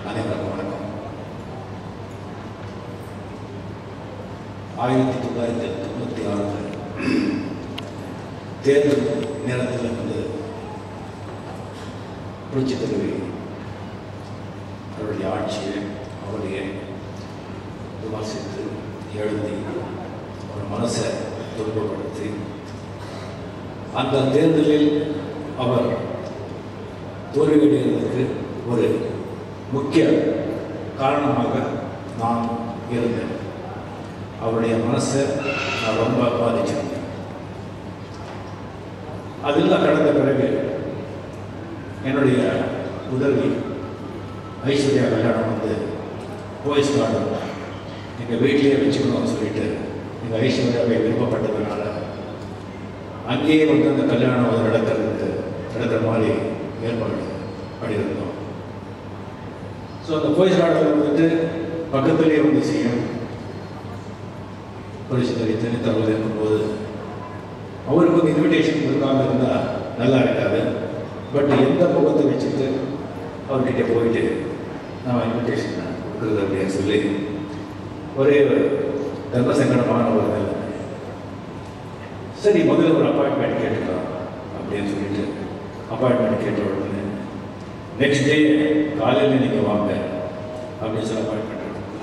அனைவருக்கும் வணக்கம் ஆயிரத்தி தொள்ளாயிரத்தி தொண்ணூற்றி ஆறு தேர்தல் நேரத்தில் வந்து புரட்சி தலைவி அவருடைய ஆட்சியை அவருடைய விமர்சித்து எழுதி அவர் மனசை துன்பப்படுத்தி அந்த தேர்தலில் அவர் தோல்வியடைவதற்கு ஒரு முக்கிய காரணமாக நான் இருந்தேன் அவருடைய மனசை நான் ரொம்ப பாதிச்சிருந்தேன் அதெல்லாம் கடந்த பிறகு என்னுடைய உதவி ஐஸ்வர்யா கல்யாணம் வந்து போய்ஸ் கார்டன் எங்கள் வீட்டிலேயே வச்சுக்கணும்னு சொல்லிட்டு எங்கள் ஐஸ்வர்யாவை விருப்பப்பட்டதுனால அங்கேயே வந்து அந்த கல்யாணம் வந்து நடக்கிறதுக்கு நடக்கிற மாதிரி ஏற்பாடு பண்ணியிருந்தோம் ஸோ அந்த போய்ஸ் கார்டனில் வந்துட்டு பக்கத்துலேயே வந்து செய்யும் புரட்சித்தலை தனித்தவர்கள் இருக்கும்போது அவருக்கு வந்து இன்விடேஷன் கொடுக்காம இருந்தால் நல்லா இருக்காது பட் எந்த முகத்தை வச்சுட்டு அவர்கிட்ட போயிட்டு நான் இன்விடேஷன் கொடுக்குறது அப்படின்னு சொல்லி ஒரே ஒரு தர்ம சங்கடமான ஒரு நிலை சரி முதல்ல ஒரு அப்பாயின்மெண்ட் கேட்டுக்கலாம் அப்படின்னு சொல்லிட்டு அப்பாயின்மெண்ட் கேட்ட உடனே நெக்ஸ்ட் டே காலையில் நீங்கள் வாங்க அப்படின்னு சொல்லி அப்பாயின்மெண்ட்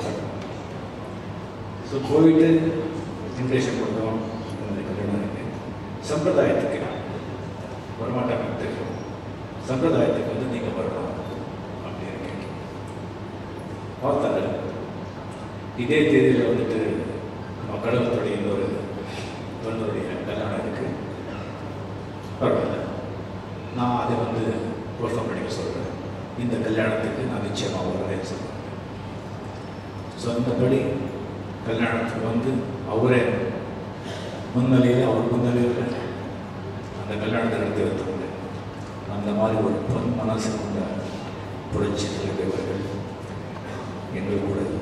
ஸோ போயிட்டு இன்விடேஷன் கொடுத்தோம் இந்த கல்யாணத்துக்கு சம்பிரதாயத்துக்கு வரமாட்டாங்க தெரியும் சம்பிரதாயத்துக்கு வந்து நீங்கள் வரணும் அப்படின்னு கேட்டோம் பார்த்தாரு இதே தேதியில் வந்துட்டு நம்ம கடவுளுடைய இன்னொரு பொண்ணுடைய கல்யாணம் இருக்கு பரவாயில்ல நான் அதை வந்து பெர்ஃபார்ம் பண்ணிக்க சொல்கிறேன் இந்த கல்யாணத்துக்கு நான் நிச்சயமாக வரேன்னு சொல்கிறேன் ஸோ அந்தபடி கல்யாணத்துக்கு வந்து அவரே முன்னிலையில் அவர் முன்னிலையில் அந்த கல்யாணத்தை நடத்தி வைத்தாங்க அந்த மாதிரி ஒரு பொன் மனசு கொண்ட புரட்சி தலைவர்கள் எங்கள் கூட இல்லை.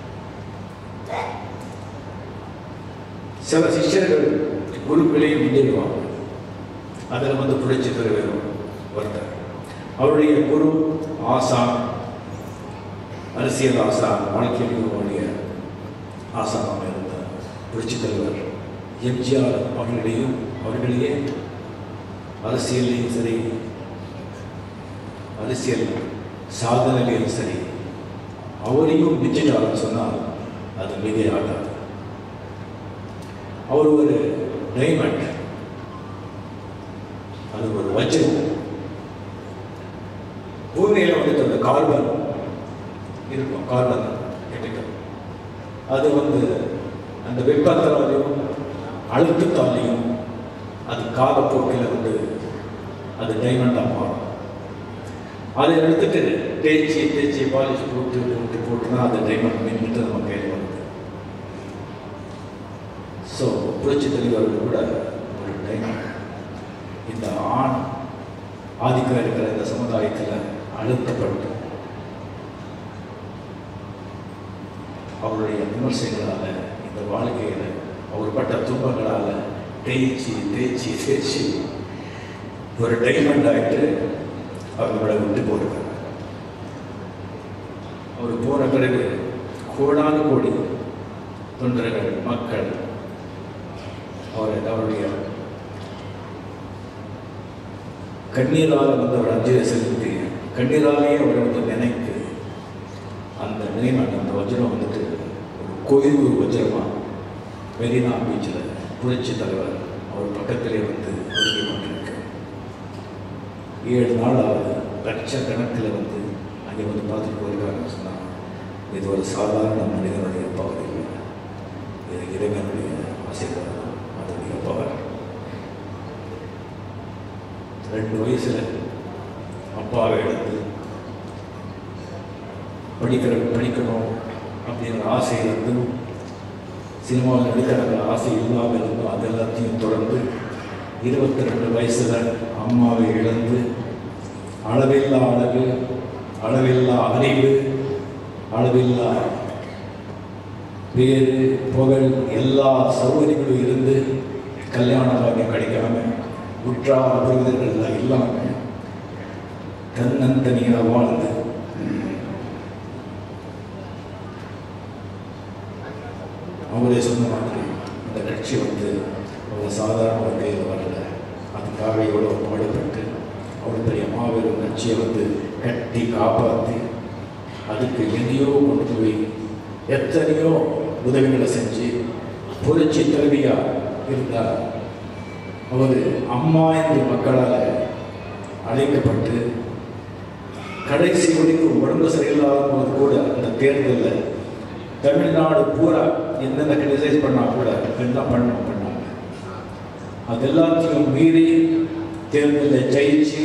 சில சிஷ்யர்கள் குருக்களையும் முன்னேறுவாங்க அதில் வந்து புரட்சி தலைவர் ஒருத்தர் அவருடைய குரு ஆசா அரசியல் ஆசா வாழ்க்கையில் அவருடைய ஆசானாக இருந்த புரட்சி தலைவர் எம்ஜிஆர் அவர்களையும் அவர்களையே அரசியலையும் சரி அரசியல் சாதனையிலையும் சரி அவரையும் மிஞ்சிட்டாருன்னு சொன்னால் அது மிகையாகாது அவர் ஒரு டைமண்ட் அது ஒரு வஜ்ரம் பூமியில் வந்துட்டு அந்த கார்பன் இருக்கும் கார்பன் கெமிக்கல் அது வந்து அந்த வெப்பத்தாலையும் அழுத்தத்தாலையும் அது காலப்போக்கில் வந்து அது டைமண்டாக மாறும் அதை எடுத்துட்டு தேய்ச்சி தேய்ச்சி பாலிஷ் போட்டு போட்டு போட்டுனா அது டைமண்ட் மின்ட்டு நம்ம கையில் வருது ஸோ புரட்சி தலைவர்கள் கூட ஒரு டைமண்ட் இந்த ஆண் ஆதிக்கம் இருக்கிற இந்த சமுதாயத்தில் அழுத்தப்பட்டு அவருடைய விமர்சனங்களால் இந்த வாழ்க்கையில் அவர் பட்ட துன்பங்களால் தேய்ச்சி தேய்ச்சி தேய்ச்சி ஒரு டைமண்ட் ஆகிட்டு அவங்களோட விட்டு போயிருக்காங்க அவர் போன பிறகு கோடானு கோடி தொண்டர்கள் மக்கள் அவரை அவருடைய கண்ணீரால் வந்து அவர் அஞ்சலி செலுத்தி கண்ணீராலேயே அவரை வந்து நினைத்து அந்த நினைவாக அந்த வஜ்ரம் வந்துட்டு ஒரு கோயில் ஒரு வஜ்ரமா மெரினா பீச்சில் புரட்சி தலைவர் அவர் பக்கத்திலே வந்து ஒதுங்கி கொண்டிருக்கு ஏழு நாள் ஆகுது லட்சக்கணக்கில் வந்து அங்கே வந்து பார்த்துட்டு போயிருக்காங்கன்னு சொன்னாங்க இது ஒரு சாதாரண மனிதனுடைய பவர் இல்லை இது இறைவனுடைய ஆசீர்வாதம் அதனுடைய பவர் ரெண்டு வயசுல அப்பாவை எடுத்து படிக்கிற படிக்கணும் அப்படிங்கிற ஆசை இருந்தும் சினிமாவில் நடிக்கிற ஆசை இல்லாமல் இருந்தும் அது எல்லாத்தையும் தொடர்ந்து இருபத்தி ரெண்டு வயசுல அம்மாவை இழந்து அளவில்லா அழகு அளவில்லா அறிவு அளவில்லா பேரு புகழ் எல்லா சௌகரியங்களும் இருந்து கல்யாண பாக்கியம் கிடைக்காம உற்றார் உறவினர்கள் இல்லாமல் தன்னந்தனியாக வாழ்ந்து அவங்களே சொன்ன மாதிரி இந்த கட்சி வந்து ஒரு சாதாரண வாழ்க்கையில் வரல அதுக்காக எவ்வளோ பாடுபட்டு அவ்வளோ பெரிய மாபெரும் கட்சியை வந்து கட்டி காப்பாற்றி அதுக்கு எங்கேயோ கொண்டு போய் எத்தனையோ உதவிகளை செஞ்சு புரட்சி தலைவியாக இருந்தார் அவர் அம்மா என்று மக்களால் அழைக்கப்பட்டு கடைசி வரைக்கும் உடம்பு சரியில்லாத போது கூட அந்த தேர்தலில் தமிழ்நாடு பூரா என்னென்ன கிரிட்டிசைஸ் பண்ணா கூட என்ன பண்ண பண்ணாங்க அது எல்லாத்தையும் மீறி தேர்தலில் ஜெயிச்சு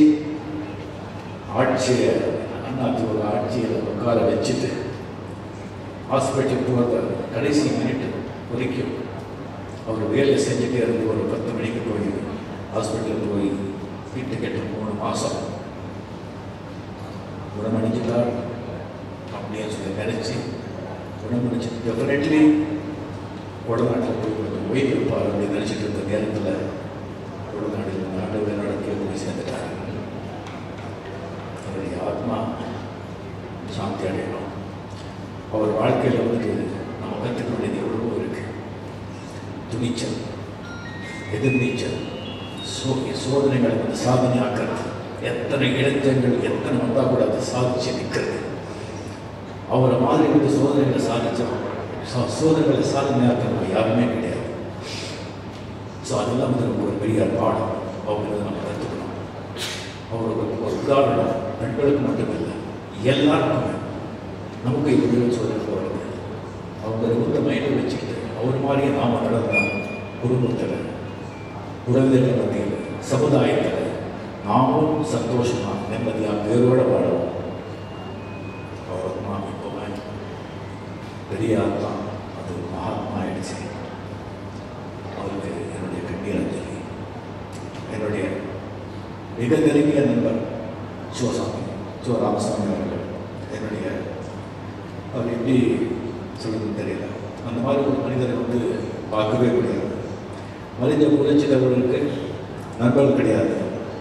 ஆட்சியை அதிமுக ஆட்சியில் உட்கார வச்சுட்டு ஹாஸ்பிட்டல் போகிறத கடைசி மினிட் வரைக்கும் அவர் வேலை செஞ்சுட்டே இருந்து ஒரு பத்து மணிக்கு போய் ஹாஸ்பிட்டலுக்கு போய் வீட்டுக்கு எட்டு மூணு மாதம் குணமடைஞ்சிட்டார் அப்படின்னு சொல்லி நினச்சி குணமடைச்சு டெஃபினெட்லி உடநாட்டில் போய் கொஞ்சம் ஓய்வு இருப்பார் அப்படின்னு நினச்சிட்டு இருந்த நேரத்தில் உடநாடில் ஆண்டவரை நடக்க போய் சேர்ந்துட்டார் அவருடைய ஆத்மா சாந்தி அடையணும் அவர் வாழ்க்கையில் வந்துட்டு நம்ம கற்றுக்க வேண்டியது எவ்வளவோ இருக்கு துணிச்சல் எதிர்நீச்சல் சோ சோதனைகளை வந்து சாதனையாக்கிறது எத்தனை இளைஞர்கள் எத்தனை வந்தால் கூட அதை சாதிச்சு நிற்கிறது அவரை மாதிரி வந்து சோதனைகளை சாதிச்சோம் சோ- சோதனைகளை சாதனையாக்கிறவங்க யாருமே கிடையாது ஸோ அதெல்லாம் வந்து நமக்கு ஒரு பெரிய பாடம் அவங்களுக்கு நம்ம கற்றுக்கணும் அவருக்கு ஒரு உதாரணம் பெண்களுக்கு மட்டுமில்லை எல்லாருக்குமே நமக்கு இப்படி சொல்லிட்டு போகிறது அவங்க உள்ள மைண்டில் வச்சுக்கிட்டு அவர் மாதிரியே நாம் நடந்தால் குடும்பத்தில் உறவினர்கள் மத்தியில் சமுதாயத்தில் நாமும் சந்தோஷமாக நிம்மதியாக பேரோட வாழவும் அவர் அம்மா இப்போவே பெரிய ஆத்மா அது மகாத்மா ஆயிடுச்சு அவருக்கு என்னுடைய கண்ணீர் அஞ்சலி என்னுடைய மிக நெருங்கிய நண்பர் சிவசாமி சிவ ராமசாமி அவர்கள் என்னுடைய அவர் எப்படி சொல்றதுன்னு தெரியல அந்த மாதிரி ஒரு மனிதரை வந்து பார்க்கவே முடியாது மனித புரட்சி தலைவர்களுக்கு நண்பர்கள் கிடையாது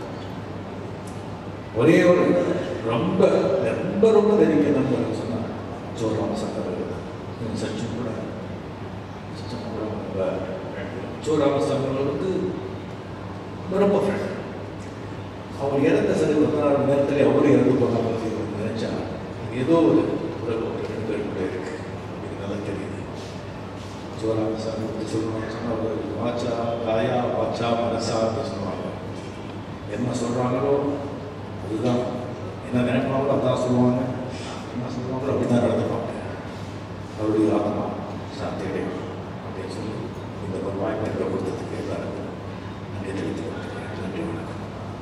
ஒரே ஒரு ரொம்ப ரொம்ப ரொம்ப நெருங்கிய நண்பர் சொன்னார் ஜோ ராமசாமி அவர்கள் தான் சச்சின் கூட சச்சின் கூட ரொம்ப friend. ஜோ ராமசாமி அவர்கள் வந்து ரொம்ப ஃப்ரெண்ட் அவர் இறந்த சரி கொஞ்ச நாள் நேரத்தில் அவரும் இறந்து போன பற்றி நினைச்சா ஏதோ ஒரு உறவு ஒரு ரெண்டு பேர் கூட இருக்கு எனக்கு நல்லா தெரியுது ஜோராமசாமி பற்றி சொல்லணும்னு சொன்னால் அவர் வாச்சா காயா வாச்சா மனசா அப்படி சொல்லுவாங்க என்ன சொல்கிறாங்களோ அதுதான் என்ன நினைப்பாங்களோ அதான் சொல்லுவாங்க என்ன சொல்லுவாங்களோ அப்படி தான் நடந்துப்பாங்க அவருடைய ஆத்மா சாந்தி அடையும் அப்படின்னு சொல்லி இந்த ஒரு வாய்ப்பு எனக்கு கொடுத்தது